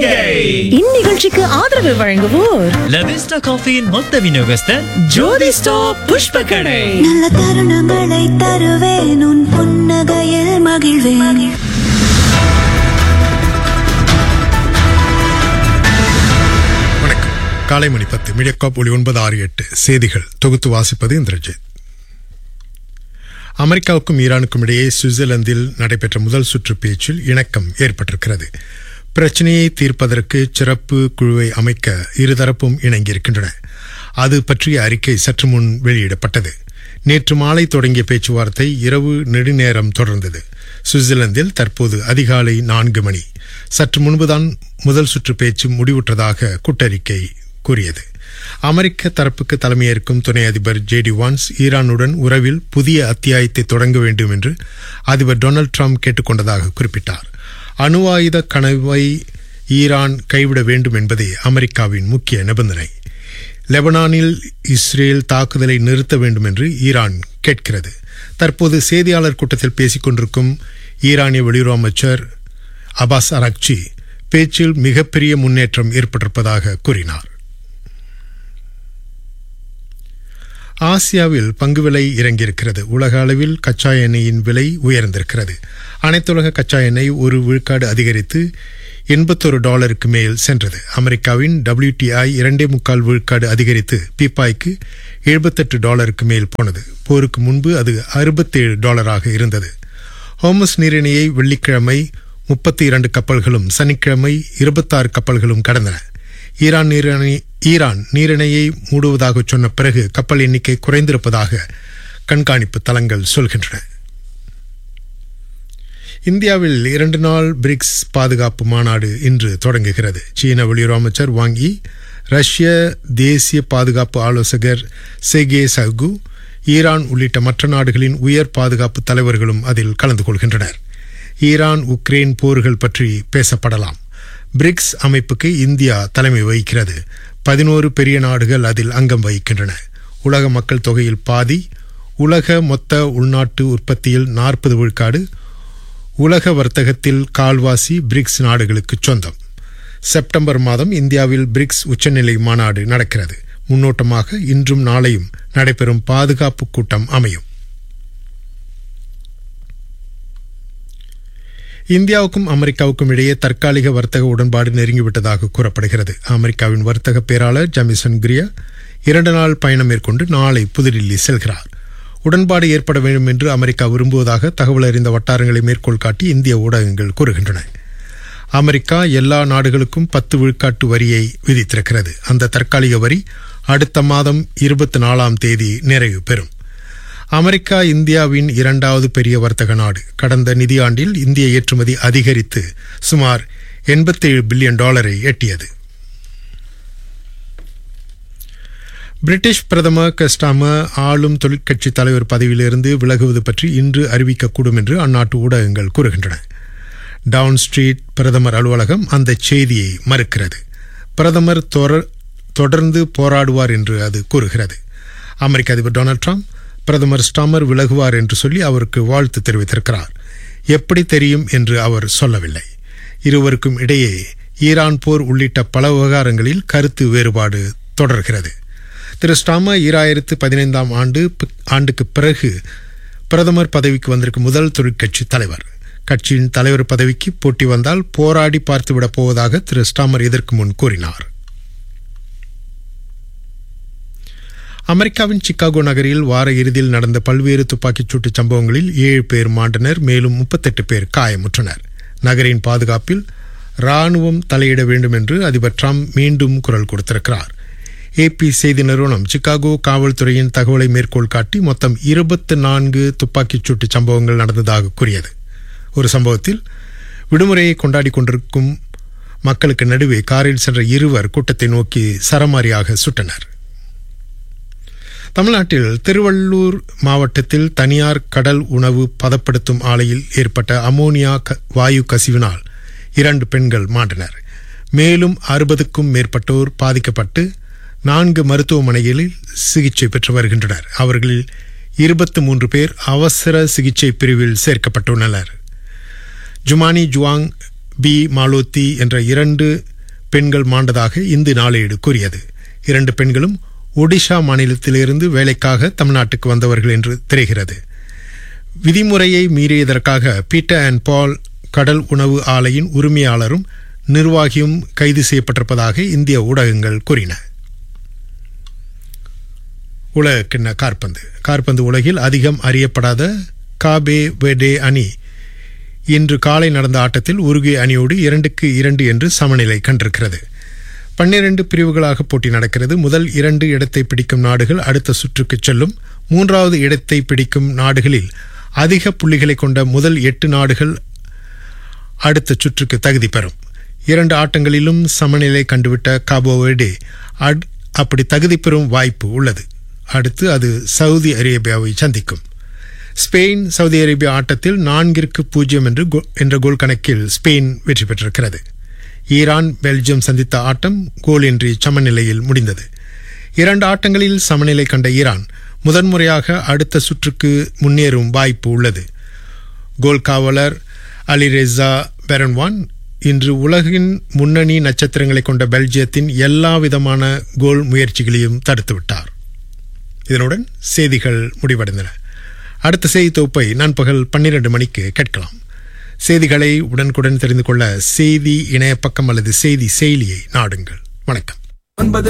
சலுகை இந்நிகழ்ச்சிக்கு ஆதரவு வழங்குவோர் லவிஸ்டா காஃபியின் மொத்த விநியோகஸ்தர் ஜோதி ஸ்டாப் புஷ்ப கடை நல்ல தருணங்களை தருவேன் உன் புன்னகையில் மகிழ்வேன் வணக்கம் காலை மணி பத்து மீடியாகாப் ஒளி ஒன்பது ஆறு எட்டு செய்திகள் தொகுத்து வாசிப்பது இந்திரஜித் அமெரிக்காவுக்கும் ஈரானுக்கும் இடையே சுவிட்சர்லாந்தில் நடைபெற்ற முதல் சுற்று பேச்சில் இணக்கம் ஏற்பட்டிருக்கிறது பிரச்சனையை தீர்ப்பதற்கு சிறப்பு குழுவை அமைக்க இருதரப்பும் இணங்கியிருக்கின்றன அது பற்றிய அறிக்கை சற்று முன் வெளியிடப்பட்டது நேற்று மாலை தொடங்கிய பேச்சுவார்த்தை இரவு நெடுநேரம் தொடர்ந்தது சுவிட்சர்லாந்தில் தற்போது அதிகாலை நான்கு மணி சற்று முன்புதான் முதல் சுற்று பேச்சு முடிவுற்றதாக கூட்டறிக்கை கூறியது அமெரிக்க தரப்புக்கு தலைமையேற்கும் துணை அதிபர் ஜேடி வான்ஸ் ஈரானுடன் உறவில் புதிய அத்தியாயத்தை தொடங்க வேண்டும் என்று அதிபர் டொனால்ட் ட்ரம்ப் கேட்டுக்கொண்டதாக குறிப்பிட்டார் அணு ஆயுத கனவை ஈரான் கைவிட வேண்டும் என்பதே அமெரிக்காவின் முக்கிய நிபந்தனை லெபனானில் இஸ்ரேல் தாக்குதலை நிறுத்த வேண்டும் என்று ஈரான் கேட்கிறது தற்போது செய்தியாளர் கூட்டத்தில் பேசிக் கொண்டிருக்கும் ஈரானிய வெளியுறவு அமைச்சர் அபாஸ் அராக்சி பேச்சில் மிகப்பெரிய முன்னேற்றம் ஏற்பட்டிருப்பதாக கூறினார் ஆசியாவில் பங்கு விலை இறங்கியிருக்கிறது உலக அளவில் கச்சா எண்ணெயின் விலை உயர்ந்திருக்கிறது அனைத்துலக கச்சா எண்ணெய் ஒரு விழுக்காடு அதிகரித்து எண்பத்தொரு டாலருக்கு மேல் சென்றது அமெரிக்காவின் WTI இரண்டே முக்கால் விழுக்காடு அதிகரித்து பீப்பாய்க்கு எழுபத்தெட்டு டாலருக்கு மேல் போனது போருக்கு முன்பு அது அறுபத்தேழு டாலராக இருந்தது ஹோமஸ் நீரிணையை வெள்ளிக்கிழமை முப்பத்தி இரண்டு கப்பல்களும் சனிக்கிழமை இருபத்தாறு கப்பல்களும் கடந்தன ஈரான் நீரிணை ஈரான் நீரிணையை மூடுவதாக சொன்ன பிறகு கப்பல் எண்ணிக்கை குறைந்திருப்பதாக கண்காணிப்பு தளங்கள் சொல்கின்றன இந்தியாவில் இரண்டு நாள் பிரிக்ஸ் பாதுகாப்பு மாநாடு இன்று தொடங்குகிறது சீன வெளியுறவு அமைச்சர் வாங் யி ரஷ்ய தேசிய பாதுகாப்பு ஆலோசகர் செகே சகு ஈரான் உள்ளிட்ட மற்ற நாடுகளின் உயர் பாதுகாப்பு தலைவர்களும் அதில் கலந்து கொள்கின்றனர் ஈரான் உக்ரைன் போர்கள் பற்றி பேசப்படலாம் பிரிக்ஸ் அமைப்புக்கு இந்தியா தலைமை வகிக்கிறது பதினோரு பெரிய நாடுகள் அதில் அங்கம் வகிக்கின்றன உலக மக்கள் தொகையில் பாதி உலக மொத்த உள்நாட்டு உற்பத்தியில் நாற்பது விழுக்காடு உலக வர்த்தகத்தில் கால்வாசி பிரிக்ஸ் நாடுகளுக்கு சொந்தம் செப்டம்பர் மாதம் இந்தியாவில் பிரிக்ஸ் உச்சநிலை மாநாடு நடக்கிறது முன்னோட்டமாக இன்றும் நாளையும் நடைபெறும் பாதுகாப்பு கூட்டம் அமையும் இந்தியாவுக்கும் அமெரிக்காவுக்கும் இடையே தற்காலிக வர்த்தக உடன்பாடு நெருங்கிவிட்டதாக கூறப்படுகிறது அமெரிக்காவின் வர்த்தக பேராளர் ஜமிசன் கிரியா இரண்டு நாள் பயணம் மேற்கொண்டு நாளை புதுடில்லி செல்கிறார் உடன்பாடு ஏற்பட வேண்டும் என்று அமெரிக்கா விரும்புவதாக தகவல் அறிந்த வட்டாரங்களை மேற்கோள் காட்டி இந்திய ஊடகங்கள் கூறுகின்றன அமெரிக்கா எல்லா நாடுகளுக்கும் பத்து விழுக்காட்டு வரியை விதித்திருக்கிறது அந்த தற்காலிக வரி அடுத்த மாதம் இருபத்தி நாலாம் தேதி நிறைவு பெறும் அமெரிக்கா இந்தியாவின் இரண்டாவது பெரிய வர்த்தக நாடு கடந்த நிதியாண்டில் இந்திய ஏற்றுமதி அதிகரித்து சுமார் எண்பத்தேழு பில்லியன் டாலரை எட்டியது பிரிட்டிஷ் பிரதமர் கஸ்டாமர் ஆளும் தொழிற்கட்சி தலைவர் பதவியிலிருந்து விலகுவது பற்றி இன்று அறிவிக்கக்கூடும் என்று அந்நாட்டு ஊடகங்கள் கூறுகின்றன டவுன் ஸ்ட்ரீட் பிரதமர் அலுவலகம் அந்த செய்தியை மறுக்கிறது பிரதமர் தொர- தொடர்ந்து போராடுவார் என்று அது கூறுகிறது அமெரிக்க அதிபர் டொனால்ட் ட்ரம்ப் பிரதமர் ஸ்டாமர் விலகுவார் என்று சொல்லி அவருக்கு வாழ்த்து தெரிவித்திருக்கிறார் எப்படி தெரியும் என்று அவர் சொல்லவில்லை இருவருக்கும் இடையே ஈரான் போர் உள்ளிட்ட பல விவகாரங்களில் கருத்து வேறுபாடு தொடர்கிறது திரு ஸ்டாமர் ஈராயிரத்து பதினைந்தாம் ஆண்டு ஆண்டுக்கு பிறகு பிரதமர் பதவிக்கு வந்திருக்கும் முதல் தொழிற்கட்சி தலைவர் கட்சியின் தலைவர் பதவிக்கு போட்டி வந்தால் போராடி பார்த்துவிடப் போவதாக திரு ஸ்டாமர் இதற்கு முன் கூறினார் அமெரிக்காவின் சிக்காகோ நகரில் வார இறுதியில் நடந்த பல்வேறு துப்பாக்கிச் சூட்டு சம்பவங்களில் ஏழு பேர் மாண்டனர் மேலும் முப்பத்தெட்டு பேர் காயமுற்றனர் நகரின் பாதுகாப்பில் ராணுவம் தலையிட வேண்டும் என்று அதிபர் ட்ரம்ப் மீண்டும் குரல் கொடுத்திருக்கிறார் ஏபி செய்தி நிறுவனம் சிகாகோ காவல்துறையின் தகவலை மேற்கோள் காட்டி மொத்தம் இருபத்தி நான்கு துப்பாக்கிச் சூட்டு சம்பவங்கள் நடந்ததாக கூறியது ஒரு சம்பவத்தில் விடுமுறையை கொண்டாடி கொண்டிருக்கும் மக்களுக்கு நடுவே காரில் சென்ற இருவர் கூட்டத்தை நோக்கி சரமாரியாக சுட்டனர் தமிழ்நாட்டில் திருவள்ளூர் மாவட்டத்தில் தனியார் கடல் உணவு பதப்படுத்தும் ஆலையில் ஏற்பட்ட அமோனியா க- வாயு கசிவினால் இரண்டு பெண்கள் மாண்டனர் மேலும் அறுபதுக்கும் மேற்பட்டோர் பாதிக்கப்பட்டு நான்கு மருத்துவமனைகளில் சிகிச்சை பெற்று வருகின்றனர் அவர்களில் இருபத்து மூன்று பேர் அவசர சிகிச்சை பிரிவில் சேர்க்கப்பட்டுள்ளனர் ஜுமானி ஜுவாங் பி மாலோத்தி என்ற இரண்டு பெண்கள் மாண்டதாக இந்து நாளேடு கூறியது இரண்டு பெண்களும் ஒடிஷா மாநிலத்திலிருந்து வேலைக்காக தமிழ்நாட்டுக்கு வந்தவர்கள் என்று தெரிகிறது விதிமுறையை மீறியதற்காக பீட்டர் அண்ட் பால் கடல் உணவு ஆலையின் உரிமையாளரும் நிர்வாகியும் கைது செய்யப்பட்டிருப்பதாக இந்திய ஊடகங்கள் கூறின உலகக்கிண்ண காற்பந்து காற்பந்து உலகில் அதிகம் அறியப்படாத காபே வெடே அணி இன்று காலை நடந்த ஆட்டத்தில் உருகுவே அணியோடு இரண்டுக்கு இரண்டு என்று சமநிலை கண்டிருக்கிறது பன்னிரண்டு பிரிவுகளாக போட்டி நடக்கிறது முதல் இரண்டு இடத்தை பிடிக்கும் நாடுகள் அடுத்த சுற்றுக்கு செல்லும் மூன்றாவது இடத்தை பிடிக்கும் நாடுகளில் அதிக புள்ளிகளை கொண்ட முதல் எட்டு நாடுகள் அடுத்த சுற்றுக்கு தகுதி பெறும் இரண்டு ஆட்டங்களிலும் சமநிலை கண்டுவிட்ட காபோவெடே அட்- அப்படி தகுதி பெறும் வாய்ப்பு உள்ளது அடுத்து அது சவுதி அரேபியாவை சந்திக்கும் ஸ்பெயின் சவுதி அரேபியா ஆட்டத்தில் நான்கிற்கு பூஜ்ஜியம் என்று கோ- என்ற கோல் கணக்கில் ஸ்பெயின் வெற்றி பெற்றிருக்கிறது ஈரான் பெல்ஜியம் சந்தித்த ஆட்டம் கோலின்றி சமநிலையில் முடிந்தது இரண்டு ஆட்டங்களில் சமநிலை கண்ட ஈரான் முதன்முறையாக அடுத்த சுற்றுக்கு முன்னேறும் வாய்ப்பு உள்ளது கோல் காவலர் அலிரெசா பெரன்வான் இன்று உலகின் முன்னணி நட்சத்திரங்களை கொண்ட பெல்ஜியத்தின் எல்லா விதமான கோல் முயற்சிகளையும் தடுத்துவிட்டார் இதனுடன் செய்திகள் முடிவடைந்தன அடுத்த செய்தி தொகுப்பை நண்பகல் பன்னிரண்டு மணிக்கு கேட்கலாம் செய்திகளை உடனுக்குடன் தெரிந்து கொள்ள செய்தி இணைய பக்கம் அல்லது செய்தி செயலியை நாடுங்கள் வணக்கம் ஒன்பது